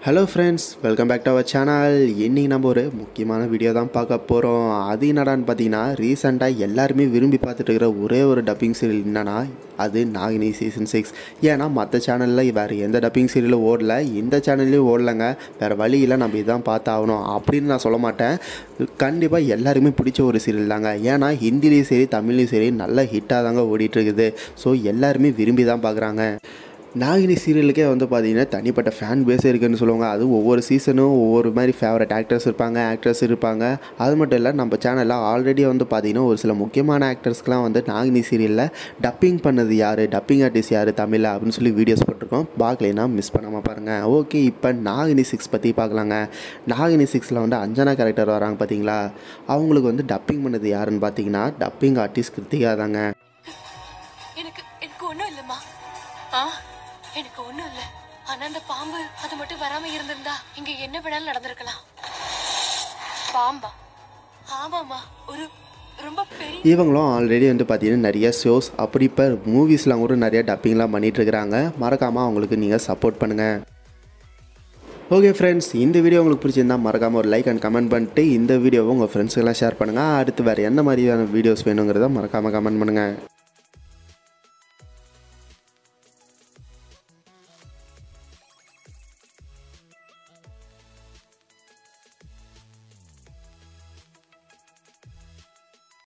hello friends welcome back to our channel இன்றைக்கி நம்ம ஒரு முக்கியமான வீடியோ தான் பார்க்க போகிறோம் அது என்னடான்னு பார்த்தீங்கன்னா ரீசெண்டாக எல்லாருமே விரும்பி பார்த்துட்டு இருக்கிற ஒரே ஒரு டப்பிங் சீரியல் என்னன்னா அது நாகினி சீசன் சிக்ஸ் ஏன்னா மற்ற சேனலில் வேறு எந்த டப்பிங் சீரியலும் ஓடல இந்த சேனல்லையும் ஓடலைங்க வேறு வழியில் நம்ம இதான் பார்த்தாகணும் அப்படின்னு நான் சொல்ல மாட்டேன் கண்டிப்பாக எல்லாருமே பிடிச்ச ஒரு சீரியல் தாங்க ஏன்னா ஹிந்திலையும் சரி தமிழ்லையும் சரி நல்ல ஹிட்டாக தாங்க ஓடிட்டுருக்குது ஸோ எல்லாருமே விரும்பி தான் பார்க்குறாங்க நாகினி சீரியலுக்கே வந்து பார்த்தீங்கன்னா தனிப்பட்ட ஃபேன் பேஸே இருக்குன்னு சொல்லுவாங்க அது ஒவ்வொரு சீசனும் ஒவ்வொரு மாதிரி ஃபேவரட் ஆக்டர்ஸ் இருப்பாங்க ஆக்ட்ரஸ் இருப்பாங்க அது மட்டும் இல்லை நம்ம சேனலில் ஆல்ரெடி வந்து பார்த்தீங்கன்னா ஒரு சில முக்கியமான ஆக்டர்ஸ்க்குலாம் வந்து நாகினி சீரியலில் டப்பிங் பண்ணது யார் டப்பிங் ஆர்டிஸ்ட் யார் தமிழில் அப்படின்னு சொல்லி வீடியோஸ் போட்டிருக்கோம் பார்க்கலைன்னா மிஸ் பண்ணாமல் பாருங்கள் ஓகே இப்போ நாகினி சிக்ஸ் பற்றி பார்க்கலாங்க நாகினி சிக்ஸில் வந்து அஞ்சனா கேரக்டர் வராங்க பார்த்தீங்களா அவங்களுக்கு வந்து டப்பிங் பண்ணது யாருன்னு பார்த்தீங்கன்னா டப்பிங் ஆர்டிஸ்ட் கிருத்திகா தாங்க எனக்கு எனக்கு ஒண்ணும் இல்லம்மா ஆ எனக்கு ஒண்ணும் இல்ல ஆனா அந்த பாம்பு அது மட்டும் வராம இருந்திருந்தா இங்க என்ன வேணாலும் நடந்திருக்கலாம் பாம்பா ஆமாமா ஒரு ரொம்ப பெரிய இவங்களும் ஆல்ரெடி வந்து பார்த்தீங்கன்னா நிறைய ஷோஸ் அப்படி இப்போ மூவிஸ்லாம் கூட நிறைய டப்பிங்லாம் பண்ணிகிட்ருக்குறாங்க மறக்காமல் அவங்களுக்கு நீங்கள் சப்போர்ட் பண்ணுங்கள் ஓகே ஃப்ரெண்ட்ஸ் இந்த வீடியோ உங்களுக்கு பிடிச்சிருந்தா மறக்காமல் ஒரு லைக் அண்ட் கமெண்ட் பண்ணிட்டு இந்த வீடியோவை உங்கள் ஃப்ரெண்ட்ஸுக்கெல்லாம் ஷேர் பண்ணுங்கள் அடுத்து வேறு என்ன மாதிரியான வீடியோஸ் வேணுங்கிறத மறக்காமல் கமெண்ட் பண்ணுங்கள்